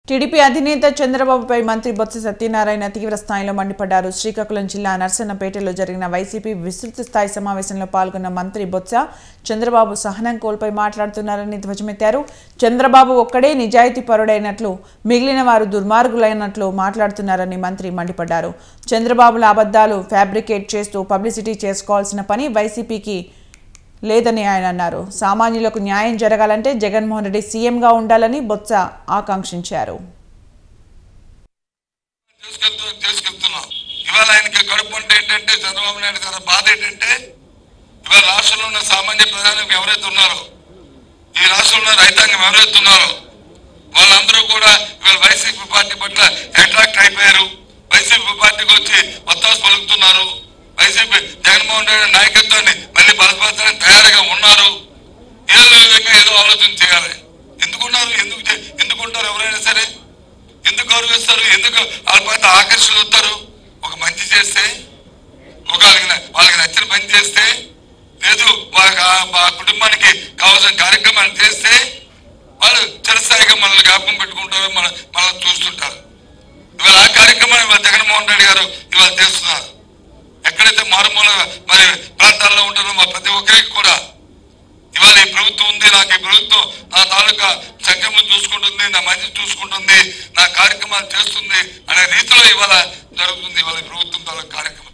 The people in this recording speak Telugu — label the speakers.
Speaker 1: టీడీపీ అధినేత చంద్రబాబుపై మంత్రి బొత్స సత్యనారాయణ తీవ్ర స్థాయిలో మండిపడ్డారు శ్రీకాకుళం జిల్లా నర్సన్నపేటలో జరిగిన వైసీపీ విస్తృత స్థాయి సమావేశంలో పాల్గొన్న మంత్రి బొత్స చంద్రబాబు సహనం కోల్పై మాట్లాడుతున్నారని ధ్వజమెత్తారు చంద్రబాబు ఒక్కడే నిజాయితీ పరుడైనట్లు మిగిలిన వారు దుర్మార్గులైనట్లు మాట్లాడుతున్నారని మంత్రి మండిపడ్డారు చంద్రబాబుల అబద్ధాలు ఫ్యాబ్రికేట్ చేస్తూ పబ్లిసిటీ చేసుకోవాల్సిన పని వైసీపీకి లేదని ఆయన అన్నారు సామాన్యులకు న్యాయం జరగాలంటే జగన్మోహన్ రెడ్డి సీఎంగా ఉండాలని బొత్స ఆకాంక్షించారు
Speaker 2: తీసుకెళ్తూ తీసుకెళ్తున్నాం ఇవాళ ఆయనకి కడుపు అంటే ఏంటంటే చంద్రబాబు నాయుడు గారి బాధ ఏంటంటే ఇవాళ రాష్ట్రంలో ఉన్న సామాన్య ప్రజానికి ఎవరైతే ఉన్నారో ఈ రాష్ట్రంలో రైతాంగం ఎవరైతే ఉన్నారో వాళ్ళందరూ కూడా ఇవాళ వైసీపీ పార్టీ పట్ల అట్రాక్ట్ అయిపోయారు వైసీపీ పార్టీకి వచ్చి ఒత్తాసు పలుకుతున్నారు వైసీపీ జగన్మోహన్ రెడ్డి నాయకత్వాన్ని మళ్ళీ బలపరచడానికి తయారుగా ఉన్నారు ఏదో విధంగా ఏదో ఆలోచన చేయాలి ఎందుకున్నారు ఎందుకు చే- ఎందుకుంటారు ఎవరైనా సరే ఎందుకు గౌరవిస్తారు ఎందుకు వాళ్ళ పట్ల ఆకర్షణ అవుతారు ఒక మంచి చేస్తే ఒక వాళ్ళకి న- వాళ్ళకి నచ్చిన పని చేస్తే లేదు వాళ్ళకి ఆ- ఆ కుటుంబానికి కావాల్సిన కార్యక్రమాన్ని చేస్తే వాళ్ళు చిరస్థాయిగా మనల్ని జ్ఞాపకం పెట్టుకుంటారు మన మనల్ని చూస్తుంటారు ఇవాళ ఆ కార్యక్రమాన్ని ఇవాళ జగన్మోహన్ రెడ్డి గారు ఇవాళ చేస్తున్నారు ఎక్కడైతే మారుమూల మరి ప్రాంతాల్లో ఉంటారో మా ప్రతి ఒక్కరికి కూడా ఇవాళ ఈ ప్రభుత్వం ఉంది నాకు ఈ ప్రభుత్వం నా తాలూకా సంక్షేమం చూసుకుంటుంది నా మంచి చూసుకుంటుంది నా కార్యక్రమాలు చేస్తుంది అనే రీతిలో ఇవాళ జరుగుతుంది ఇవాళ ఈ ప్రభుత్వం తాలూకా కార్యక్రమం